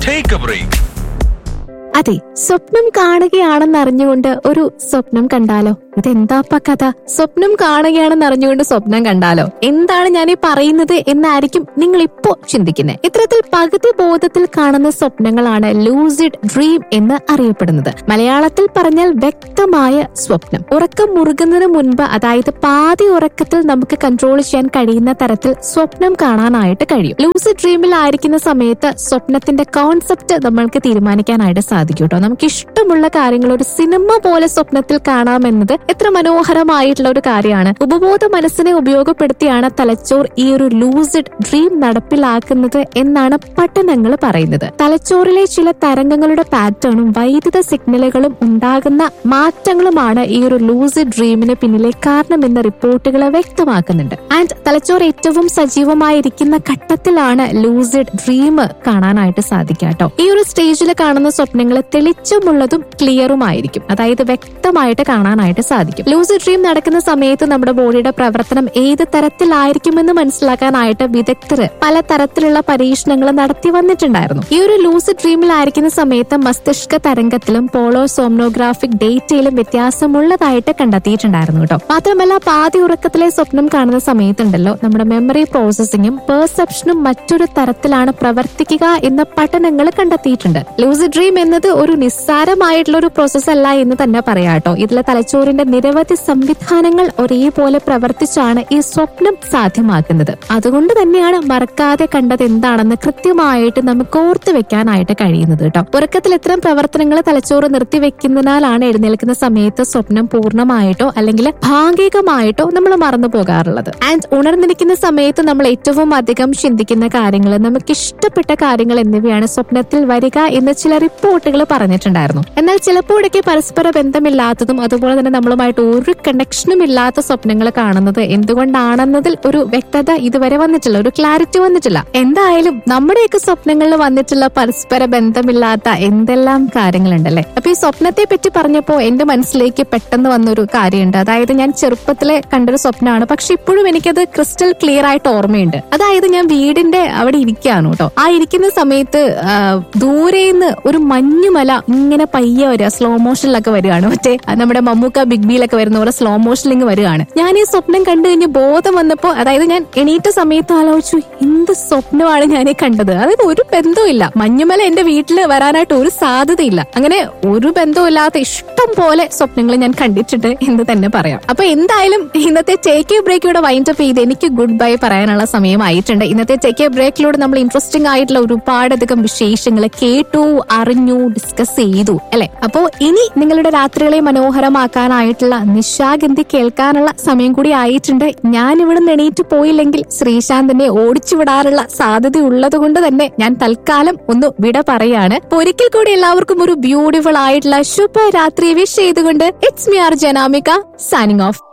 Take a break. അതെ സ്വപ്നം കാണുകയാണെന്ന് അറിഞ്ഞുകൊണ്ട് ഒരു സ്വപ്നം കണ്ടാലോ ഇതെന്താപ്പ കഥ സ്വപ്നം കാണുകയാണെന്ന് അറിഞ്ഞുകൊണ്ട് സ്വപ്നം കണ്ടാലോ എന്താണ് ഞാൻ ഈ പറയുന്നത് എന്നായിരിക്കും നിങ്ങൾ ഇപ്പോ ചിന്തിക്കുന്നത് ഇത്തരത്തിൽ പകുതി ബോധത്തിൽ കാണുന്ന സ്വപ്നങ്ങളാണ് ലൂസിഡ് ഡ്രീം എന്ന് അറിയപ്പെടുന്നത് മലയാളത്തിൽ പറഞ്ഞാൽ വ്യക്തമായ സ്വപ്നം ഉറക്കം മുറുകുന്നതിന് മുൻപ് അതായത് പാതി ഉറക്കത്തിൽ നമുക്ക് കൺട്രോൾ ചെയ്യാൻ കഴിയുന്ന തരത്തിൽ സ്വപ്നം കാണാനായിട്ട് കഴിയും ലൂസിഡ് ഡ്രീമിൽ ആയിരിക്കുന്ന സമയത്ത് സ്വപ്നത്തിന്റെ കോൺസെപ്റ്റ് നമ്മൾക്ക് തീരുമാനിക്കാനായിട്ട് സാധിക്കും കേട്ടോ നമുക്ക് ഇഷ്ടമുള്ള കാര്യങ്ങൾ ഒരു സിനിമ പോലെ സ്വപ്നത്തിൽ കാണാമെന്നത് എത്ര മനോഹരമായിട്ടുള്ള ഒരു കാര്യമാണ് ഉപബോധ മനസ്സിനെ ഉപയോഗപ്പെടുത്തിയാണ് തലച്ചോർ ഈ ഒരു ലൂസിഡ് ഡ്രീം നടപ്പിലാക്കുന്നത് എന്നാണ് പഠനങ്ങൾ പറയുന്നത് തലച്ചോറിലെ ചില തരംഗങ്ങളുടെ പാറ്റേണും വൈദ്യുത സിഗ്നലുകളും ഉണ്ടാകുന്ന മാറ്റങ്ങളുമാണ് ഈ ഒരു ലൂസിഡ് ഡ്രീമിന് പിന്നിലെ കാരണമെന്ന റിപ്പോർട്ടുകൾ വ്യക്തമാക്കുന്നുണ്ട് ആൻഡ് തലച്ചോർ ഏറ്റവും സജീവമായിരിക്കുന്ന ഘട്ടത്തിലാണ് ലൂസിഡ് ഡ്രീം കാണാനായിട്ട് സാധിക്കുക കേട്ടോ ഈ ഒരു സ്റ്റേജിൽ കാണുന്ന സ്വപ്നങ്ങൾ തെളിച്ചമുള്ളതും ക്ലിയറുമായിരിക്കും അതായത് വ്യക്തമായിട്ട് കാണാനായിട്ട് സാധിക്കും ലൂസിഡ് ഡ്രീം നടക്കുന്ന സമയത്ത് നമ്മുടെ ബോഡിയുടെ പ്രവർത്തനം ഏത് തരത്തിലായിരിക്കുമെന്ന് മനസ്സിലാക്കാനായിട്ട് വിദഗ്ധർ പല തരത്തിലുള്ള പരീക്ഷണങ്ങൾ നടത്തി വന്നിട്ടുണ്ടായിരുന്നു ഈ ഒരു ലൂസിഡ് ഡ്രീമിലായിരിക്കുന്ന സമയത്ത് മസ്തിഷ്ക തരംഗത്തിലും പോളോ സോംനോഗ്രാഫിക് ഡേറ്റയിലും വ്യത്യാസമുള്ളതായിട്ട് കണ്ടെത്തിയിട്ടുണ്ടായിരുന്നു കേട്ടോ മാത്രമല്ല പാതി ഉറക്കത്തിലെ സ്വപ്നം കാണുന്ന സമയത്തുണ്ടല്ലോ നമ്മുടെ മെമ്മറി പ്രോസസ്സിംഗും പെർസെപ്ഷനും മറ്റൊരു തരത്തിലാണ് പ്രവർത്തിക്കുക എന്ന പഠനങ്ങൾ കണ്ടെത്തിയിട്ടുണ്ട് ലൂസിഡ് ഡ്രീം എന്നത് ഒരു നിസ്സാരമായിട്ടുള്ള ഒരു പ്രോസസ് അല്ല എന്ന് തന്നെ പറയാം കേട്ടോ ഇതിലെ തലച്ചോറിന്റെ നിരവധി സംവിധാനങ്ങൾ ഒരേപോലെ പ്രവർത്തിച്ചാണ് ഈ സ്വപ്നം സാധ്യമാക്കുന്നത് അതുകൊണ്ട് തന്നെയാണ് മറക്കാതെ കണ്ടത് എന്താണെന്ന് കൃത്യമായിട്ട് നമുക്ക് ഓർത്തു വെക്കാനായിട്ട് കഴിയുന്നത് കേട്ടോ ഉറക്കത്തിൽ ഇത്തരം പ്രവർത്തനങ്ങൾ തലച്ചോറ് നിർത്തിവെക്കുന്നതിനാലാണ് എഴുന്നേൽക്കുന്ന സമയത്ത് സ്വപ്നം പൂർണ്ണമായിട്ടോ അല്ലെങ്കിൽ ഭാഗികമായിട്ടോ നമ്മൾ മറന്നു പോകാറുള്ളത് ആൻഡ് ഉണർന്നിരിക്കുന്ന സമയത്ത് നമ്മൾ ഏറ്റവും അധികം ചിന്തിക്കുന്ന കാര്യങ്ങൾ നമുക്ക് ഇഷ്ടപ്പെട്ട കാര്യങ്ങൾ എന്നിവയാണ് സ്വപ്നത്തിൽ വരിക എന്ന് ചില റിപ്പോർട്ടുകൾ പറഞ്ഞിട്ടുണ്ടായിരുന്നു എന്നാൽ ചിലപ്പോഴൊക്കെ പരസ്പര ബന്ധമില്ലാത്തതും അതുപോലെ തന്നെ നമ്മളുമായിട്ട് ഒരു കണക്ഷനും ഇല്ലാത്ത സ്വപ്നങ്ങൾ കാണുന്നത് എന്തുകൊണ്ടാണെന്നതിൽ ഒരു വ്യക്തത ഇതുവരെ വന്നിട്ടില്ല ഒരു ക്ലാരിറ്റി വന്നിട്ടില്ല എന്തായാലും നമ്മുടെയൊക്കെ സ്വപ്നങ്ങളിൽ വന്നിട്ടുള്ള പരസ്പര ബന്ധമില്ലാത്ത എന്തെല്ലാം കാര്യങ്ങളുണ്ടല്ലേ അപ്പൊ ഈ സ്വപ്നത്തെ പറ്റി പറഞ്ഞപ്പോ എന്റെ മനസ്സിലേക്ക് പെട്ടെന്ന് വന്നൊരു കാര്യമുണ്ട് അതായത് ഞാൻ ചെറുപ്പത്തിലെ കണ്ടൊരു സ്വപ്നമാണ് പക്ഷെ ഇപ്പോഴും എനിക്കത് ക്രിസ്റ്റൽ ക്ലിയർ ആയിട്ട് ഓർമ്മയുണ്ട് അതായത് ഞാൻ വീടിന്റെ അവിടെ ഇരിക്കുകയാണ് കേട്ടോ ആ ഇരിക്കുന്ന സമയത്ത് ആ, ദൂരേന്ന് ഒരു മഞ്ഞുമല ഇങ്ങനെ പയ്യെ വരിക സ്ലോ മോഷനിലൊക്കെ വരികയാണ് മറ്റേ ആ, നമ്മുടെ മമ്മൂക്ക ബിഗ് ബിയിലൊക്കെ വരുന്ന പോലെ സ്ലോ മോഷനിൽ വരികയാണ് ഞാൻ ഈ സ്വപ്നം കണ്ടു കഴിഞ്ഞ് ബോധം വന്നപ്പോ അതായത് ഞാൻ എണീറ്റ സമയത്ത് ആലോചിച്ചു എന്ത് സ്വപ്നമാണ് ഞാൻ ഈ കണ്ടത് അതായത് ഒരു ബന്ധവുമില്ല മഞ്ഞുമല എന്റെ വീട്ടിൽ വരാനായിട്ട് ഒരു സാധ്യതയില്ല അങ്ങനെ ഒരു ബന്ധവുമില്ലാത്ത ഇഷ്ടം പോലെ സ്വപ്നങ്ങൾ ഞാൻ കണ്ടിട്ടുണ്ട് എന്ന് തന്നെ പറയാം അപ്പൊ എന്തായാലും ഇന്നത്തെ ടേക്ക് എ ബ്രേക്കിലൂടെ വൈൻഡ് അപ്പ് ചെയ്ത് എനിക്ക് ഗുഡ് ബൈ പറയാനുള്ള സമയമായിട്ടുണ്ട് ഇന്നത്തെ ടേക്ക് എ ബ്രേക്കിലൂടെ നമ്മൾ ഇൻട്രസ്റ്റിംഗ് ആയിട്ടുള്ള ഒരുപാടധികം വിശേഷങ്ങൾ കേട്ടു അറിഞ്ഞു ഡിസ്കസ് ചെയ്തു അല്ലെ അപ്പോ ഇനി നിങ്ങളുടെ രാത്രികളെ മനോഹരമാക്കാനായിട്ടുള്ള നിശാഗന്ധി കേൾക്കാനുള്ള സമയം കൂടി ആയിട്ടുണ്ട് ഞാൻ ഇവിടെ നിന്ന് എണീറ്റ് പോയില്ലെങ്കിൽ ശ്രീശാന്തിനെ ഓടിച്ചു വിടാറുള്ള സാധ്യത ഉള്ളത് കൊണ്ട് തന്നെ ഞാൻ തൽക്കാലം ഒന്ന് വിട പറയാണ് അപ്പൊ ഒരിക്കൽ കൂടി എല്ലാവർക്കും ഒരു ബ്യൂട്ടിഫുൾ ആയിട്ടുള്ള ശുഭരാത്രി വിഷ് ചെയ്തുകൊണ്ട് it's me R Janamika signing of